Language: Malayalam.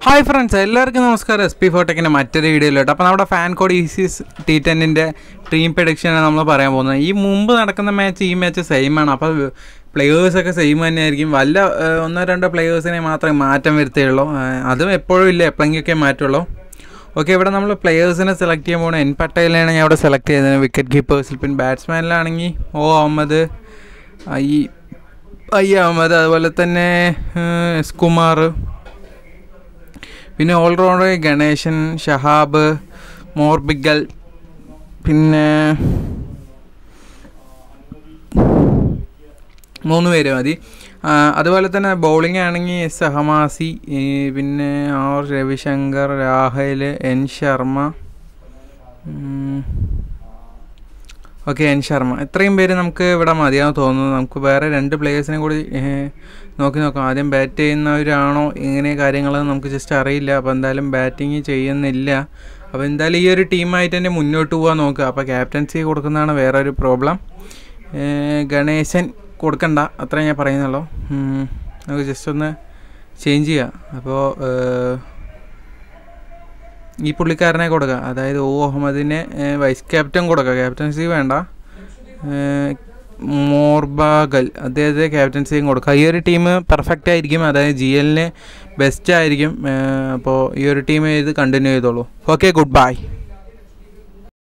ഹായ് ഫ്രണ്ട്സ് എല്ലാവർക്കും നമസ്കാരം എസ് പി ഫോട്ടെക്കിൻ്റെ മറ്റൊരു വീഡിയോയിലോട്ട് അപ്പോൾ നമ്മുടെ fan code E C T ടെന്നിൻ്റെ ടീം പ്രഡിക്ഷനാണ് നമ്മൾ പറയാൻ പോകുന്നത് ഈ മുമ്പ് നടക്കുന്ന മാച്ച് ഈ മാച്ച് സെയിം ആണ് അപ്പോൾ പ്ലെയേഴ്സൊക്കെ സെയിം തന്നെയായിരിക്കും വല്ല ഏഹ്, ഒന്നോ രണ്ടോ പ്ലെയേഴ്സിനെ മാത്രമേ മാറ്റം വരുത്തുകയുള്ളൂ ഏഹ്, അതും എപ്പോഴും ഇല്ല എപ്പോഴെങ്കിലൊക്കെ മാറ്റുള്ളൂ ഓക്കെ ഇവിടെ നമ്മൾ പ്ലെയേഴ്സിനെ സെലക്ട് ചെയ്യാൻ പോകണം എൻ പട്ടേലാണ് ഞാൻ ഇവിടെ സെലക്ട് ചെയ്തത് വിക്കറ്റ് കീപ്പേഴ്സിൽ പിന്നെ ബാറ്റ്സ്മാനിലാണെങ്കിൽ O Ahmed I I Ahmed അതുപോലെ തന്നെ ഏഹ്, എസ് കുമാർ പിന്നെ ഓൾറൗണ്ടർ ഗണേശൻ ഷഹാബ് മോർബിഗൽ പിന്നെ മൂന്ന് പേര് മതി ആ, അതുപോലെ തന്നെ ബൗളിംഗ് ആണെങ്കിൽ എസ് അഹമാസി ഈ പിന്നെ R Ravishankar Rahul N Sharma okay N Sharma ഇത്രയും പേര് നമുക്ക് ഇവിടെ മതിയാവും തോന്നുന്നു നമുക്ക് വേറെ രണ്ട് പ്ലേയേഴ്സിനെ കൂടി ഏഹ്, നോക്കി നോക്കാം ആദ്യം ബാറ്റ് ചെയ്യുന്നവരാണോ ഇങ്ങനെ കാര്യങ്ങൾ നമുക്ക് ജസ്റ്റ് അറിയില്ല അപ്പോൾ എന്തായാലും ബാറ്റിങ് ചെയ്യുന്നില്ല അപ്പോൾ എന്തായാലും ഈ ഒരു ടീമായിട്ട് തന്നെ മുന്നോട്ട് പോകാൻ നോക്കുക അപ്പോൾ ക്യാപ്റ്റൻസി കൊടുക്കുന്നതാണ് വേറെ ഒരു പ്രോബ്ലം ഗണേശൻ കൊടുക്കണ്ട അത്രേ ഞാൻ പറയുന്നുള്ളൂ ഉം, നമുക്ക് ജസ്റ്റ് ഒന്ന് ചേഞ്ച് ചെയ്യാം അപ്പോൾ ഈ പുള്ളിക്കാരനെ കൊടുക്കുക അതായത് ഒ അഹമ്മദിനെ ഏഹ്, വൈസ് ക്യാപ്റ്റൻ കൊടുക്കുക ക്യാപ്റ്റൻസി വേണ്ട ഏഹ്, മോർബാഗൽ അദ്ദേഹത്തെ ക്യാപ്റ്റൻസിയും കൊടുക്കുക ഈ ഒരു ടീം പെർഫെക്റ്റ് ആയിരിക്കും അതായത് ജി എല്ലിന് ബെസ്റ്റ് ആയിരിക്കും ഏഹ്, അപ്പോൾ ഈ ഒരു ടീം ഇത് കണ്ടിന്യൂ ചെയ്തോളൂ ഓക്കെ ഗുഡ് ബൈ